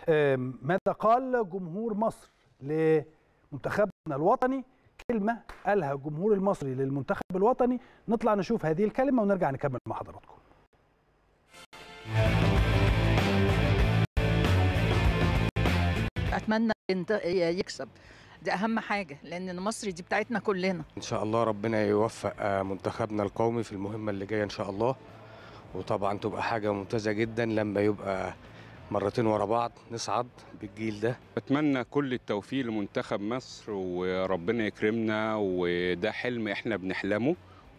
آم، ماذا قال جمهور مصر لمنتخبنا الوطني كلمة قالها الجمهور المصري للمنتخب الوطني نطلع نشوف هذه الكلمة ونرجع نكمل مع حضراتكم اتمنى ينت- يكسب دي اهم حاجه لان مصر دي بتاعتنا كلنا ان شاء الله ربنا يوفق آه، منتخبنا القومي في المهمه اللي جايه ان شاء الله وطبعا تبقى حاجه ممتازه جدا لما يبقى مرتين ورا بعض نصعد بالجيل ده بتمنى كل التوفيق لمنتخب مصر وربنا يكرمنا وده حلم احنا بنحلمه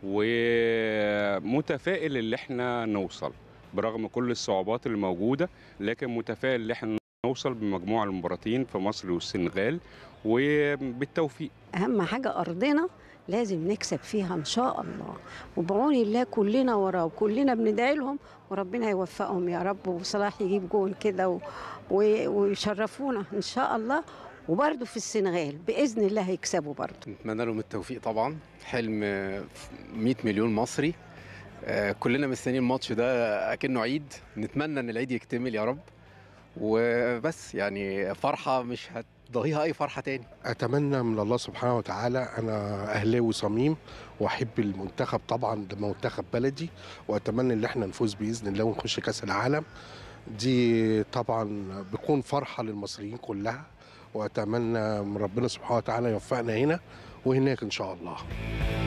ومتفائل اللي احنا نوصل برغم كل الصعوبات اللي موجودة لكن متفائل اللي احنا نوصل بمجموعة المباراتين في مصر والسنغال وبالتوفيق اهم حاجه ارضنا لازم نكسب فيها ان شاء الله وبعون الله كلنا وراه وكلنا بندعي لهم وربنا يوفقهم يا رب وصلاح يجيب جول كده و... و... ويشرفونا ان شاء الله وبرده في السنغال باذن الله هيكسبوا برده نتمنى لهم التوفيق طبعا حلم 100 مليون مصري آه، كلنا مستنيين الماتش ده اكنه عيد نتمنى ان العيد يكتمل يا رب وبس يعني فرحه مش هتضاهيها اي فرحه تاني اتمنى من الله سبحانه وتعالى انا اهلاوي صميم واحب المنتخب طبعا ده منتخب بلدي واتمنى ان احنا نفوز باذن الله ونخش كاس العالم دي طبعا بيكون فرحه للمصريين كلها واتمنى من ربنا سبحانه وتعالى يوفقنا هنا وهناك ان شاء الله